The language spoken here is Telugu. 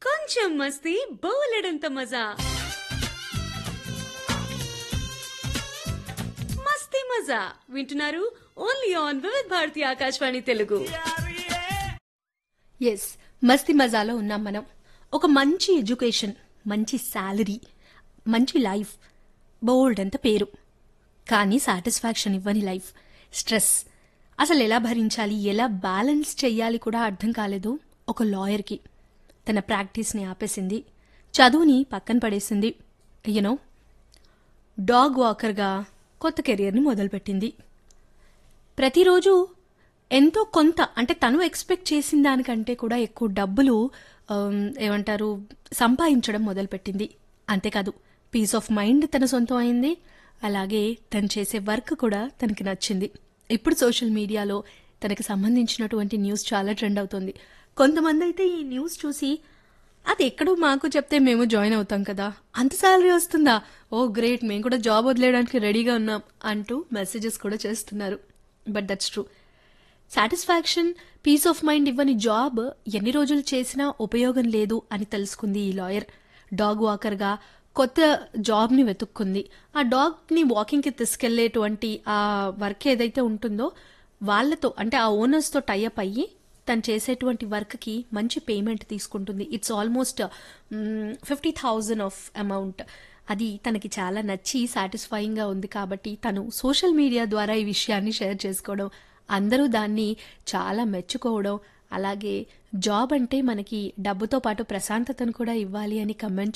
కొంచెం మస్తీ బోలెడంత మజా మస్తీ మజా వింటున్నారు only on Vividh Bharati Akashvani Telugu yes మస్తి మజాలో ఉన్నాం మనం ఒక మంచి ఎడ్యుకేషన్ మంచి శాలరీ మంచి లైఫ్ బోల్డ్ అంత పేరు కానీ సాటిస్ఫాక్షన్ ఇవ్వని లైఫ్ స్ట్రెస్ అసలు ఎలా భరించాలి ఎలా బ్యాలెన్స్ చెయ్యాలి కూడా అర్థం కాలేదు ఒక లాయర్కి తన ప్రాక్టీస్ని ఆపేసింది చదువుని పక్కన పడేసింది యూనో డాగ్ వాకర్గా కొత్త కెరియర్ని మొదలుపెట్టింది ప్రతిరోజు ఎంతో కొంత అంటే తను ఎక్స్పెక్ట్ చేసిన దానికంటే కూడా ఎక్కువ డబ్బులు ఆమ్, ఏమంటారు సంపాదించడం మొదలుపెట్టింది అంతేకాదు పీస్ ఆఫ్ మైండ్ తన సొంతం అయింది అలాగే తను చేసే వర్క్ కూడా తనకి నచ్చింది ఇప్పుడు సోషల్ మీడియాలో తనకి సంబంధించినటువంటి న్యూస్ చాలా ట్రెండ్ అవుతుంది కొంతమంది అయితే ఈ న్యూస్ చూసి అది ఎక్కడో మాకు చెప్తే మేము జాయిన్ అవుతాం కదా అంత సాలరీ వస్తుందా ఓ గ్రేట్ మేము కూడా జాబ్ వదిలేయడానికి రెడీగా ఉన్నాం అంటూ మెసేజెస్ కూడా చేస్తున్నారు but that's true satisfaction peace of mind ఇవ్వని జాబ్ ఎన్ని రోజులు చేసినా ఉపయోగం లేదు అని తెలుసుకుంది ఈ లాయర్ డాగ్ వాకర్గా కొత్త జాబ్ని వెతుక్కుంది ఆ డాగ్ని వాకింగ్కి తీసుకెళ్లేటువంటి ఆ వర్క్ ఏదైతే ఉంటుందో వాళ్ళతో అంటే ఆ ఓనర్స్తో టైఅప్ అయ్యి తను చేసేటువంటి వర్క్కి మంచి పేమెంట్ తీసుకుంటుంది it's almost fifty thousand of amount అది తనకి చాలా నచ్చి సాటిస్ఫైయింగ్గా ఉంది కాబట్టి తను సోషల్ మీడియా ద్వారా ఈ విషయాన్ని షేర్ చేసుకోవడం అందరూ దాన్ని చాలా మెచ్చుకోవడం అలాగే జాబ్ అంటే మనకి డబ్బుతో పాటు ప్రశాంతతను కూడా ఇవ్వాలి అని కమెంట్